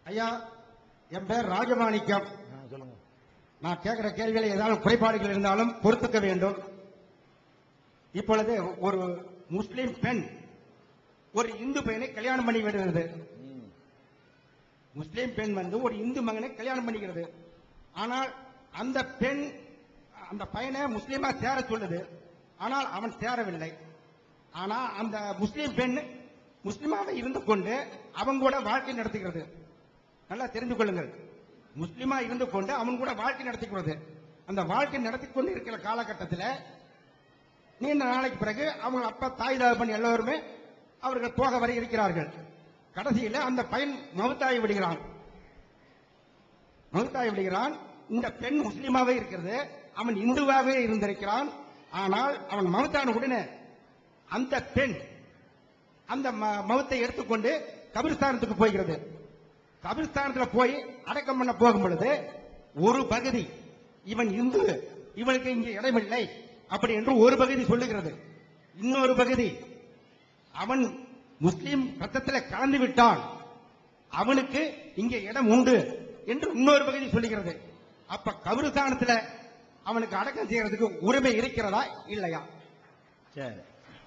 ஐயா என் பேர் ராஜமாணிக்கம் ஆ, சொல்லுங்க நான் கேட்கிற கேள்வியில் ஏதாவது குறைபாடுகள் இருந்தாலும் பொறுத்துக்க வேண்டும் இப்பொழுது ஒரு முஸ்லிம் பெண் ஒரு இந்து பையனை கல்யாணம் பண்ணி விடுகிறது ம். முஸ்லிம் பெண் வந்து ஒரு இந்து மகனை கல்யாணம் பண்ணிக்கிறது ஆனால் அந்த பெண் அந்த பையனை முஸ்லீமா சேர சொல்லுது ஆனால் அவன் சேரவில்லை ஆனா அந்த முஸ்லிம் பெண் முஸ்லிமாவை இருந்து கொண்டு அவங்க கூட வாழ்க்கை நடத்துகிறது நல்லா தெரிந்து கொள்ளுங்கள் முஸ்லிமா இருந்து கொண்டு அவன் கூட வாழ்க்கை நடத்திக்கிறது அந்த வாழ்க்கை நடத்தி கொண்டு இருக்கிற காலகட்டத்தில் நீண்ட நாளைக்கு பிறகு அவங்க அப்பா தாய் தகப்பன் எல்லோருமே அவர்கள் போக வரை இருக்கிறார்கள் கடைசியில் அந்த பையன் மவுத்தாகி விடுகிறான் மவுத்தாகி விடுகிறான் இந்த பெண் முஸ்லீமாவே இருக்கிறது அவன் இந்துவாகவே இருந்திருக்கிறான் ஆனால் அவன் மவுத்தான உடனே அந்த பெண் அந்த ம- மவுத்தை எடுத்துக்கொண்டு கபிரிஸ்தானத்துக்கு போகிறது கபிரிஸ்தானத்தில் போய் அடக்கம் பண்ண போகும் பொழுது ஒரு பகுதி இவன் இந்து இவனுக்கு இங்கே இடமில்லை அப்படி என்று ஒரு பகுதி சொல்லுகிறது இன்னொரு பகுதி அவன் முஸ்லிம் ரத்தத்தில் கலந்து விட்டான் அவனுக்கு இங்கே இடம் உண்டு என்று இன்னொரு பகுதி சொல்லுகிறது அப்ப கபிரிஸ்தானத்துல அவனுக்கு அடக்கம் செய்யறதுக்கு உரிமை இருக்கிறதா இல்லையா சரி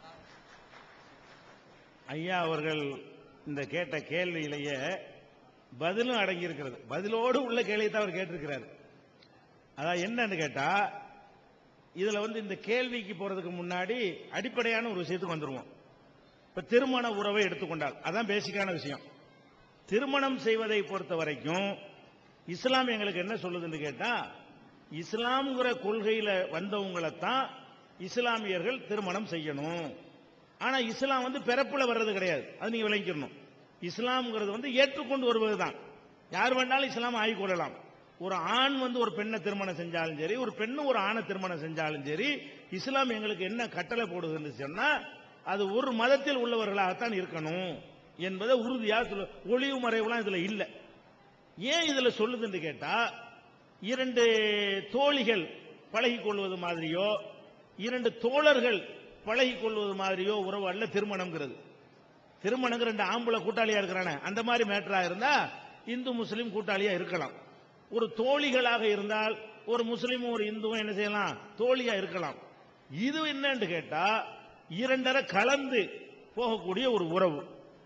ஐயா அவர்கள் இந்த கேட்ட கேள்வியிலேயே பதிலும் அடங்கி இருக்கிறது பதிலோடு உள்ள கேள்வியை தான் அவர் கேட்டிருக்கிறார் அதான் என்னன்னு கேட்டா இதுல வந்து இந்த கேள்விக்கு போறதுக்கு முன்னாடி அடிப்படையான ஒரு விஷயத்துக்கு வந்துருவோம் இப்ப திருமண உறவை எடுத்துக்கொண்டால் அதான் பேசிக்கான விஷயம் திருமணம் செய்வதை பொறுத்த வரைக்கும் இஸ்லாம் எங்களுக்கு என்ன சொல்லுதுன்னு கேட்டா இஸ்லாம்ங்கிற கொள்கையில வந்தவங்களை தான் இஸ்லாமியர்கள் திருமணம் செய்யணும் ஆனா இஸ்லாம் வந்து பிறப்புல வர்றது கிடையாது அது நீங்க விளங்கிக்கணும் இஸ்லாம்ங்கிறது வந்து ஏற்றுக்கொண்டு வருவதுதான் யார் வேணாலும் இஸ்லாம் ஆகிக்கொள்ளலாம் ஒரு ஆண் வந்து ஒரு பெண்ணை திருமணம் செஞ்சாலும் சரி ஒரு பெண்ணு ஒரு ஆணை திருமணம் செஞ்சாலும் சரி இஸ்லாம் எங்களுக்கு என்ன கட்டளை போடுதுன்னு சொன்னா அது ஒரு மதத்தில் உள்ளவர்களாகத்தான் இருக்கணும் என்பதை உறுதியா சொல்ல ஒளிவு மறைவுலாம் இதுல இல்லை ஏன் இதுல சொல்லுதுன்னு கேட்டா இரண்டு தோழிகள் பழகிக் கொள்வது மாதிரியோ இரண்டு தோழர்கள் பழகிக் கொள்வது மாதிரியோ உறவு அல்ல திருமணம்ங்கிறது திருமணங்க ரெண்டு ஆம்பளை கூட்டாளியா இருக்கிறானே அந்த மாதிரி மேட்டரா இருந்தா இந்து முஸ்லீம் கூட்டாளியா இருக்கலாம் ஒரு தோழிகளாக இருந்தால் ஒரு முஸ்லீமும் ஒரு இந்துவும் என்ன செய்யலாம் தோழியா இருக்கலாம் இது என்னன்னு கேட்டா இரண்டரை கலந்து போகக்கூடிய ஒரு உறவு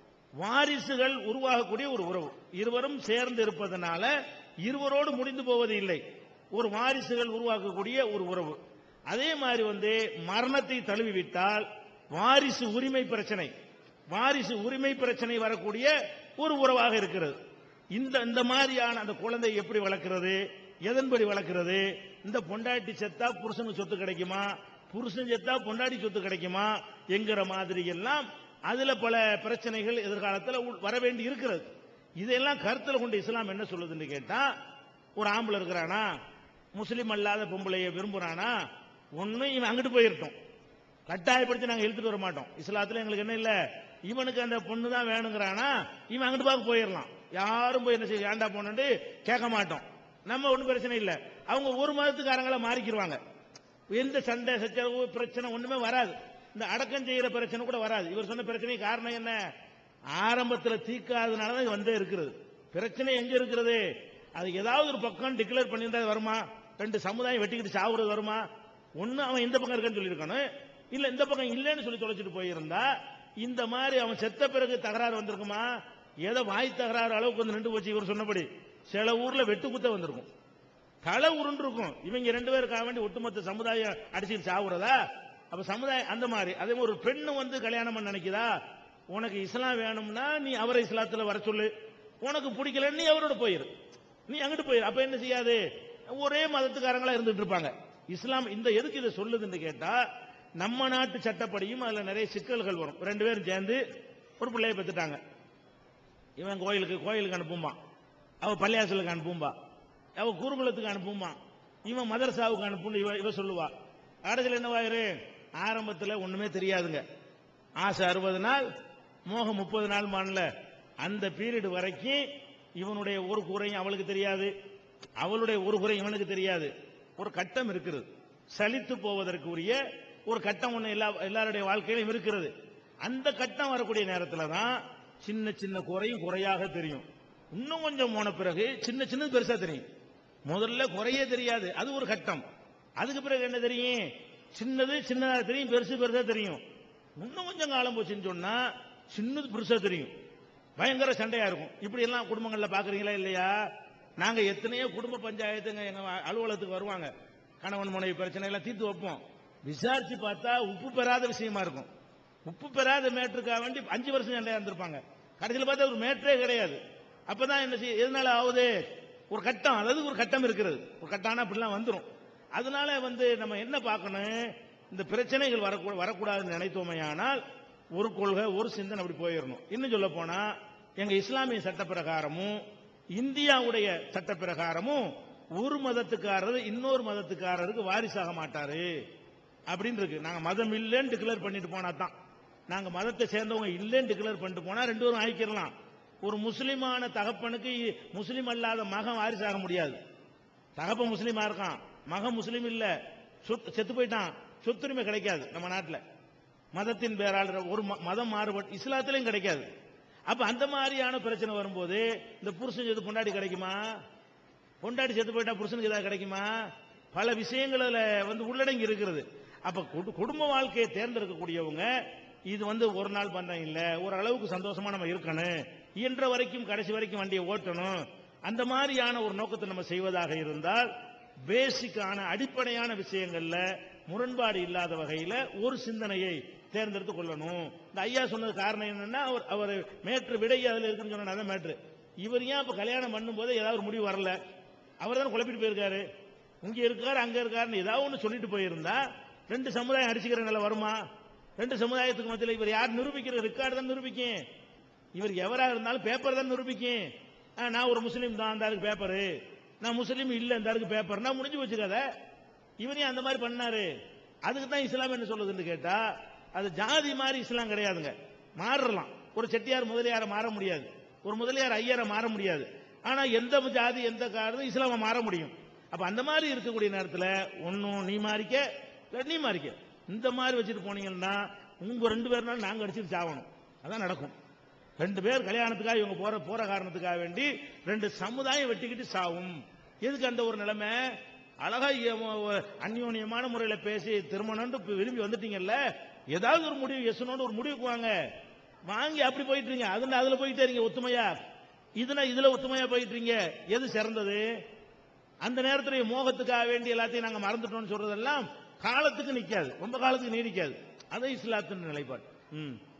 வாரிசுகள் உருவாகக்கூடிய ஒரு உறவு இருவரும் சேர்ந்து இருப்பதனால இருவரோடு முடிந்து போவது இல்லை ஒரு வாரிசுகள் உருவாக்கக்கூடிய ஒரு உறவு அதே மாதிரி வந்து மரணத்தை தழுவிவிட்டால் வாரிசு உரிமை பிரச்சனை வாரிசு உரிமை பிரச்சனை வரக்கூடிய ஒரு உறவாக இருக்கிறது இந்த இந்த மாதிரியான அந்த குழந்தை எப்படி வளர்க்கிறது எதன்படி வளர்க்கிறது இந்த பொண்டாட்டி செத்தா புருஷனுக்கு சொத்து கிடைக்குமா புருஷன் செத்தா பொண்டாட்டி சொத்து கிடைக்குமா என்கிற மாதிரி எல்லாம் அதுல பல பிரச்சனைகள் எதிர்காலத்தில் உள்- வர வேண்டி இருக்கிறது இதெல்லாம் கருத்தில் கொண்டு இஸ்லாம் என்ன சொல்லுதுன்னு கேட்டா ஒரு ஆம்பளை இருக்கிறானா முஸ்லீம் அல்லாத பொம்பளைய விரும்புறானா ஒன்னும் இவன் அங்கிட்டு போயிருட்டோம் கட்டாயப்படுத்தி நாங்க இழுத்துட்டு வர மாட்டோம் இஸ்லாத்துல எங்களுக்கு என்ன இல்ல இவனுக்கு அந்த பொண்ணு தான் வேணுங்கிறானா இவன் அங்கிட்டு பார்க்க போயிடலாம் யாரும் போய் என்ன செய்ய ஏண்டா போனு கேட்க மாட்டோம் நம்ம ஒண்ணும் பிரச்சனை இல்ல அவங்க ஒரு மதத்துக்காரங்கள மாறிக்கிருவாங்க எந்த சண்டை சச்சரவு பிரச்சனை ஒண்ணுமே வராது இந்த அடக்கம் செய்யற பிரச்சனை கூட வராது இவர் சொன்ன பிரச்சனை காரணம் என்ன ஆரம்பத்துல தீக்காதனால தான் இது வந்தே இருக்கிறது பிரச்சனை எங்க இருக்கிறது அது ஏதாவது ஒரு பக்கம் டிக்ளேர் பண்ணியிருந்தா அது வருமா ரெண்டு சமுதாயம் வெட்டிக்கிட்டு சாவுறது வருமா ஒண்ணு அவன் இந்த பக்கம் இருக்கன்னு சொல்லியிருக்கானு இல்ல இந்த பக்கம் இல்லைன்னு சொல்லி தொலைச்சிட்டு போயிருந்தா இந்த மாதிரி அவன் செத்த பிறகு தகராறு வந்திருக்குமா ஏதோ வாய் தகராறு அளவுக்கு வந்து நின்று போச்சு இவர் சொன்னபடி சில ஊர்ல வெட்டு குத்த வந்திருக்கும் தலை உருண்டு இருக்கும் இவங்க ரெண்டு பேருக்காக வேண்டி ஒட்டுமொத்த சமுதாயம் அடிச்சுட்டு சாவுறதா அப்ப சமுதாயம் அந்த மாதிரி அதே மாதிரி ஒரு பெண்ணு வந்து கல்யாணம் பண்ண நினைக்குதா உனக்கு இஸ்லாம் வேணும்னா நீ அவரை இஸ்லாத்துல வர சொல்லு உனக்கு பிடிக்கலன்னு நீ அவரோட போயிரு நீ அங்கிட்டு போயிரு அப்ப என்ன செய்யாது ஒரே மதத்துக்காரங்களா இருந்துட்டு இருப்பாங்க இஸ்லாம் இந்த எதுக்கு இதை சொல்லுதுன்னு கேட்டா நம்ம நாட்டு சட்டப்படியும் அதுல நிறைய சிக்கல்கள் வரும் ரெண்டு பேரும் சேர்ந்து ஒரு பிள்ளைய பெத்துட்டாங்க இவன் கோயிலுக்கு கோயிலுக்கு அனுப்புமா அவ பள்ளியாசலுக்கு அனுப்பும்பா அவ குருகுலத்துக்கு அனுப்புமா இவன் மதரசாவுக்கு அனுப்புன்னு இவ இவ சொல்லுவா கடைசியில் என்னவாயிரு ஆரம்பத்தில் ஒண்ணுமே தெரியாதுங்க ஆசை அறுபது நாள் மோகம் முப்பது நாள் மான்ல அந்த பீரியட் வரைக்கும் இவனுடைய ஒரு குறையும் அவளுக்கு தெரியாது அவளுடைய ஒரு குறை இவனுக்கு தெரியாது ஒரு கட்டம் இருக்கிறது சலித்து போவதற்கு உரிய ஒரு கட்டம் ஒண்ணு எல்லா எல்லாருடைய வாழ்க்கையிலும் இருக்கிறது அந்த கட்டம் வரக்கூடிய நேரத்தில் தான் சின்ன சின்ன குறையும் குறையாக தெரியும் இன்னும் கொஞ்சம் போன பிறகு சின்ன சின்ன பெருசா தெரியும் முதல்ல குறைய தெரியாது அது ஒரு கட்டம் அதுக்கு பிறகு என்ன தெரியும் சின்னது சின்னதா தெரியும் பெருசு பெருசா தெரியும் இன்னும் கொஞ்சம் காலம் போச்சுன்னு சொன்னா சின்னது பெருசா தெரியும் பயங்கர சண்டையா இருக்கும் இப்படி எல்லாம் குடும்பங்கள்ல பாக்குறீங்களா இல்லையா நாங்க எத்தனையோ குடும்ப பஞ்சாயத்துங்க எங்க அலுவலகத்துக்கு வருவாங்க கணவன் மனைவி பிரச்சனை எல்லாம் தீர்த்து வைப்போம் விசாரிச்சு பார்த்தா உப்பு பெறாத விஷயமா இருக்கும் உப்பு பெறாத மேட்டருக்காக வேண்டி அஞ்சு வருஷம் சண்டையா இருந்திருப்பாங்க கடைசியில் பார்த்தா ஒரு மேட்டரே கிடையாது அப்பதான் என்ன செய்ய எதனால ஆகுது ஒரு கட்டம் அதாவது ஒரு கட்டம் இருக்கிறது ஒரு கட்டான அப்படிலாம் வந்துரும் அதனால வந்து நம்ம என்ன பார்க்கணும் இந்த பிரச்சனைகள் வரக்கூட வரக்கூடாதுன்னு நினைத்தோமையானால் ஒரு கொள்கை ஒரு சிந்தனை அப்படி போயிடணும் இன்னும் சொல்ல போனா எங்க இஸ்லாமிய சட்ட பிரகாரமும் இந்தியாவுடைய சட்ட பிரகாரமும் ஒரு மதத்துக்காரர் இன்னொரு மதத்துக்காரருக்கு வாரிசாக மாட்டாரு அப்படின்னு இருக்கு நாங்க மதம் இல்லைன்னு டிக்ளேர் பண்ணிட்டு போனா தான் நாங்க மதத்தை சேர்ந்தவங்க இல்லைன்னு டிக்ளேர் பண்ணிட்டு போனா ரெண்டு பேரும் ஆயிக்கிறலாம் ஒரு முஸ்லிமான தகப்பனுக்கு முஸ்லிம் அல்லாத மகன் வாரிசாக முடியாது தகப்பன் முஸ்லீமா இருக்கான் மகன் முஸ்லீம் இல்ல சொத்து செத்து போயிட்டான் சொத்துரிமை கிடைக்காது நம்ம நாட்டுல மதத்தின் பேரால் ஒரு ம- மதம் மாறுபட்டு இஸ்லாத்திலையும் கிடைக்காது அப்ப அந்த மாதிரியான பிரச்சனை வரும்போது இந்த புருஷன் செத்து பொண்டாடி கிடைக்குமா பொண்டாடி செத்து போயிட்டா புருஷனுக்கு ஏதாவது கிடைக்குமா பல விஷயங்கள் அதுல வந்து உள்ளடங்கி இருக்கிறது அப்ப குடு- குடும்ப வாழ்க்கையை தேர்ந்தெடுக்கக்கூடியவங்க இது வந்து ஒரு நாள் பந்தம் இல்ல ஒரு அளவுக்கு சந்தோஷமா நம்ம இருக்கணும் இயன்ற வரைக்கும் கடைசி வரைக்கும் வண்டியை ஓட்டணும் அந்த மாதிரியான ஒரு நோக்கத்தை நம்ம செய்வதாக இருந்தால் பேசிக்கான அடிப்படையான விஷயங்கள்ல முரண்பாடு இல்லாத வகையில ஒரு சிந்தனையை தேர்ந்தெடுத்து கொள்ளணும் இந்த ஐயா சொன்னது காரணம் என்னன்னா அவர் அவர் மேற்று விடை அதுல இருக்குன்னு சொன்ன அதான் மேட்ரு இவர் ஏன் இப்ப கல்யாணம் பண்ணும்போது ஏதாவது ஒரு முடிவு வரல அவர் தான் குழப்பிட்டு போயிருக்காரு இங்க இருக்காரு அங்க இருக்காருன்னு ஏதாவது ஒண்ணு சொல்லிட்டு போயிருந்தா ரெண்டு சமுதாயம் அடிச்சுக்கிற நிலை வருமா ரெண்டு சமுதாயத்துக்கு மத்தியில் இவர் யார் நிரூபிக்கிற ரெக்கார்டு தான் நிரூபிக்கும் இவர் எவரா இருந்தாலும் பேப்பர் தான் நிரூபிக்கும் ஆ, நான் ஒரு முஸ்லீம் தான் அந்த ஆளுக்கு பேப்பரு நான் முஸ்லீம் இல்ல இந்த ஆளுக்கு பேப்பர் நான் முடிஞ்சு வச்சு கதை இவர் ஏன் அந்த மாதிரி பண்ணாரு அதுக்கு தான் இஸ்லாம் என்ன சொல்லுதுன்னு கேட்டா அது ஜாதி மாதிரி இஸ்லாம் கிடையாதுங்க மாறலாம் ஒரு செட்டியார் முதலியாரை மாற முடியாது ஒரு முதலியார் ஐயரை மாற முடியாது ஆனா எந்த ஜாதி எந்த காரணம் இஸ்லாம மாற முடியும் அப்ப அந்த மாதிரி இருக்கக்கூடிய நேரத்துல ஒன்னும் நீ மாறிக்க இல்ல நீ மாறிக்க இந்த மாதிரி வச்சுட்டு போனீங்கன்னா உங்க ரெண்டு பேர்னாலும் நாங்க அடிச்சுட்டு சாவணும் அதான் நடக்கும் ரெண்டு பேர் கல்யாணத்துக்காக இவங்க போற போற காரணத்துக்காக வேண்டி ரெண்டு சமுதாயம் வெட்டிக்கிட்டு சாவும் எதுக்கு அந்த ஒரு நிலைமை அழகா இ- ஒ- அந்யோன்யமான முறையில பேசி திருமணம்னு இப்ப விரும்பி வந்துட்டீங்கல்ல ஏதாவது ஒரு முடிவு எசனோடு ஒரு முடிவுக்கு வாங்க வாங்கி அப்படி போயிட்டு இருங்க அதுல அதுல போயிட்டே இருங்க ஒத்துமையா இதுனா இதுல ஒத்துமையா போயிட்டு இருங்க எது சிறந்தது அந்த நேரத்துல மோகத்துக்காக வேண்டி எல்லாத்தையும் நாங்க மறந்துட்டோம்னு சொல்றதெல்லாம் காலத்துக்கு நிக்காது ரொம்ப காலத்துக்கு நீடிக்காது அது இஸ்லாத்தின் நிலைப்பாடு ம்